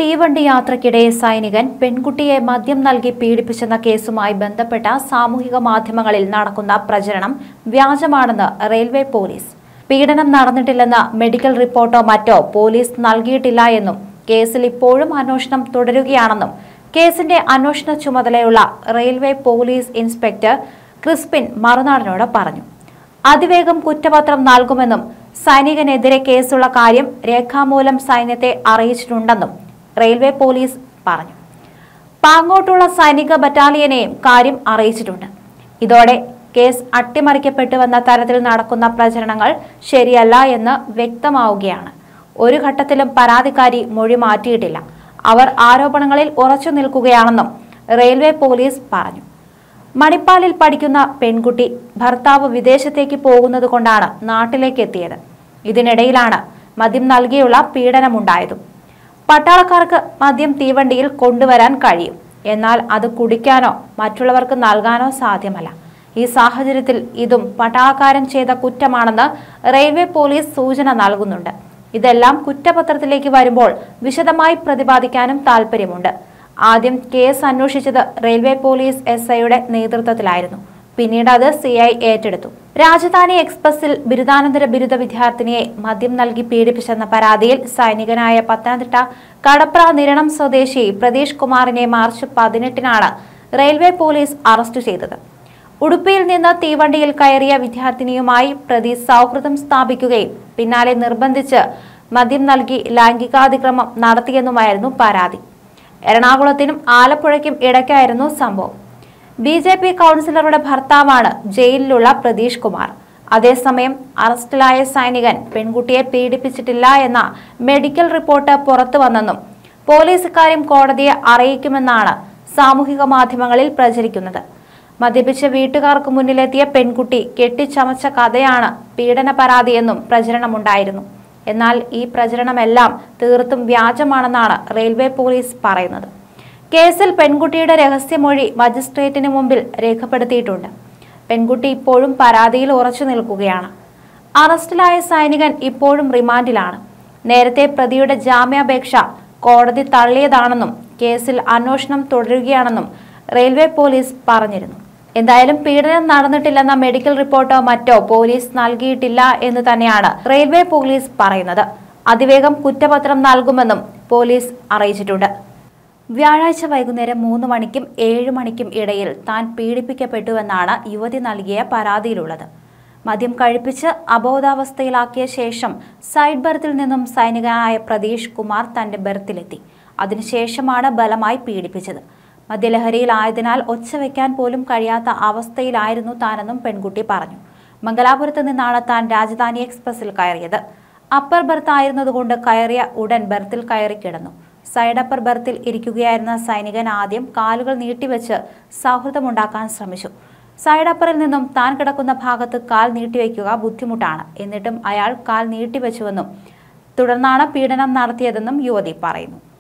തീവണ്ടി യാത്രയ്ക്കിടെ സൈനികൻ പെൺകുട്ടിയെ മദ്യം നൽകി പീഡിപ്പിച്ചെന്ന കേസുമായി ബന്ധപ്പെട്ട സാമൂഹിക മാധ്യമങ്ങളിൽ നടക്കുന്ന പ്രചരണം വ്യാജമാണെന്ന് റെയിൽവേ പോലീസ് പീഡനം നടന്നിട്ടില്ലെന്ന മെഡിക്കൽ റിപ്പോർട്ടോ മറ്റോ പോലീസ് നൽകിയിട്ടില്ല എന്നും കേസിൽ ഇപ്പോഴും അന്വേഷണം തുടരുകയാണെന്നും കേസിന്റെ അന്വേഷണ ചുമതലയുള്ള റെയിൽവേ പോലീസ് ഇൻസ്പെക്ടർ ക്രിസ്പിൻ മറുനാടിനോട് പറഞ്ഞു അതിവേഗം കുറ്റപത്രം നൽകുമെന്നും സൈനികനെതിരെ കേസുള്ള കാര്യം രേഖാമൂലം സൈന്യത്തെ അറിയിച്ചിട്ടുണ്ടെന്നും റെയിൽവേ പോലീസ് പറഞ്ഞു പാങ്ങോട്ടുള്ള സൈനിക ബറ്റാലിയനെയും കാര്യം അറിയിച്ചിട്ടുണ്ട് ഇതോടെ കേസ് അട്ടിമറിക്കപ്പെട്ടുവെന്ന തരത്തിൽ നടക്കുന്ന പ്രചരണങ്ങൾ ശരിയല്ല എന്ന് വ്യക്തമാവുകയാണ് ഒരു ഘട്ടത്തിലും പരാതിക്കാരി മൊഴി മാറ്റിയിട്ടില്ല അവർ ആരോപണങ്ങളിൽ ഉറച്ചു നിൽക്കുകയാണെന്നും റെയിൽവേ പോലീസ് പറഞ്ഞു മണിപ്പാലിൽ പഠിക്കുന്ന പെൺകുട്ടി ഭർത്താവ് വിദേശത്തേക്ക് പോകുന്നത് കൊണ്ടാണ് നാട്ടിലേക്ക് എത്തിയത് ഇതിനിടയിലാണ് മദ്യം നൽകിയുള്ള പീഡനമുണ്ടായതും പട്ടാളക്കാർക്ക് മദ്യം തീവണ്ടിയിൽ കൊണ്ടുവരാൻ കഴിയും എന്നാൽ അത് കുടിക്കാനോ മറ്റുള്ളവർക്ക് നൽകാനോ സാധ്യമല്ല ഈ സാഹചര്യത്തിൽ ഇതും പട്ടാളക്കാരൻ ചെയ്ത കുറ്റമാണെന്ന് റെയിൽവേ പോലീസ് സൂചന നൽകുന്നുണ്ട് ഇതെല്ലാം കുറ്റപത്രത്തിലേക്ക് വരുമ്പോൾ വിശദമായി പ്രതിപാദിക്കാനും താൽപ്പര്യമുണ്ട് ആദ്യം കേസ് അന്വേഷിച്ചത് റെയിൽവേ പോലീസ് എസ് ഐയുടെ നേതൃത്വത്തിലായിരുന്നു പിന്നീട് അത് സി ഐ ഏറ്റെടുത്തു രാജധാനി എക്സ്പ്രസിൽ ബിരുദാനന്തര ബിരുദ വിദ്യാർത്ഥിനിയെ മദ്യം നൽകി പീഡിപ്പിച്ചെന്ന പരാതിയിൽ സൈനികനായ പത്തനംതിട്ട കടപ്ര നിരണം സ്വദേശി പ്രതീഷ് കുമാറിനെ മാർച്ച് പതിനെട്ടിനാണ് റെയിൽവേ പോലീസ് അറസ്റ്റ് ചെയ്തത് ഉടുപ്പിയിൽ നിന്ന് തീവണ്ടിയിൽ കയറിയ വിദ്യാർത്ഥിനിയുമായി പ്രതി സൗഹൃദം സ്ഥാപിക്കുകയും പിന്നാലെ നിർബന്ധിച്ച് മദ്യം നൽകി ലൈംഗികാതിക്രമം നടത്തിയെന്നുമായിരുന്നു പരാതി എറണാകുളത്തിനും ആലപ്പുഴയ്ക്കും ഇടയ്ക്കായിരുന്നു സംഭവം ബി ജെ പി കൗൺസിലറുടെ ഭർത്താവാണ് ജയിലിലുള്ള പ്രതീഷ് കുമാർ അതേസമയം അറസ്റ്റിലായ സൈനികൻ പെൺകുട്ടിയെ പീഡിപ്പിച്ചിട്ടില്ല എന്ന മെഡിക്കൽ റിപ്പോർട്ട് പുറത്തു വന്നെന്നും പോലീസ് ഇക്കാര്യം കോടതിയെ അറിയിക്കുമെന്നാണ് സാമൂഹിക മാധ്യമങ്ങളിൽ പ്രചരിക്കുന്നത് മദ്യപിച്ച വീട്ടുകാർക്ക് മുന്നിലെത്തിയ പെൺകുട്ടി കെട്ടിച്ചമച്ച കഥയാണ് പീഡന പരാതിയെന്നും പ്രചരണമുണ്ടായിരുന്നു എന്നാൽ ഈ പ്രചരണമെല്ലാം തീർത്തും വ്യാജമാണെന്നാണ് റെയിൽവേ പോലീസ് പറയുന്നത് കേസിൽ പെൺകുട്ടിയുടെ രഹസ്യമൊഴി മജിസ്ട്രേറ്റിന് മുമ്പിൽ രേഖപ്പെടുത്തിയിട്ടുണ്ട് പെൺകുട്ടി ഇപ്പോഴും പരാതിയിൽ ഉറച്ചു നിൽക്കുകയാണ് അറസ്റ്റിലായ സൈനികൻ ഇപ്പോഴും റിമാൻഡിലാണ് നേരത്തെ പ്രതിയുടെ ജാമ്യാപേക്ഷ കോടതി തള്ളിയതാണെന്നും കേസിൽ അന്വേഷണം തുടരുകയാണെന്നും റെയിൽവേ പോലീസ് പറഞ്ഞിരുന്നു എന്തായാലും പീഡനം നടന്നിട്ടില്ലെന്ന മെഡിക്കൽ റിപ്പോർട്ടോ മറ്റോ പോലീസ് നൽകിയിട്ടില്ല എന്ന് തന്നെയാണ് റെയിൽവേ പോലീസ് പറയുന്നത് അതിവേഗം കുറ്റപത്രം നൽകുമെന്നും പോലീസ് അറിയിച്ചിട്ടുണ്ട് വ്യാഴാഴ്ച വൈകുന്നേരം മൂന്ന് മണിക്കും ഏഴ് മണിക്കും ഇടയിൽ താൻ പീഡിപ്പിക്കപ്പെട്ടുവെന്നാണ് യുവതി നൽകിയ പരാതിയിലുള്ളത് മദ്യം കഴിപ്പിച്ച് അബോധാവസ്ഥയിലാക്കിയ ശേഷം സൈഡ് ബെർത്തിൽ നിന്നും സൈനികനായ പ്രതീഷ് കുമാർ തന്റെ ബെർത്തിലെത്തി അതിനുശേഷമാണ് ബലമായി പീഡിപ്പിച്ചത് മദ്യലഹരിയിലായതിനാൽ ഒച്ച വയ്ക്കാൻ പോലും കഴിയാത്ത അവസ്ഥയിലായിരുന്നു താനെന്നും പെൺകുട്ടി പറഞ്ഞു മംഗലാപുരത്ത് നിന്നാണ് താൻ രാജധാനി എക്സ്പ്രസിൽ കയറിയത് അപ്പർ ബെർത്ത് ആയിരുന്നതുകൊണ്ട് കയറിയ ഉടൻ ബെർത്തിൽ കയറി കിടന്നു സൈഡ് അപ്പർ ബെർത്തിൽ ഇരിക്കുകയായിരുന്ന സൈനികൻ ആദ്യം കാലുകൾ നീട്ടിവെച്ച് സൗഹൃദമുണ്ടാക്കാൻ ശ്രമിച്ചു സൈഡ് അപ്പറിൽ നിന്നും താൻ കിടക്കുന്ന ഭാഗത്ത് കാൽ നീട്ടിവെക്കുക ബുദ്ധിമുട്ടാണ് എന്നിട്ടും അയാൾ കാൽ നീട്ടിവെച്ചുവെന്നും തുടർന്നാണ് പീഡനം നടത്തിയതെന്നും യുവതി പറയുന്നു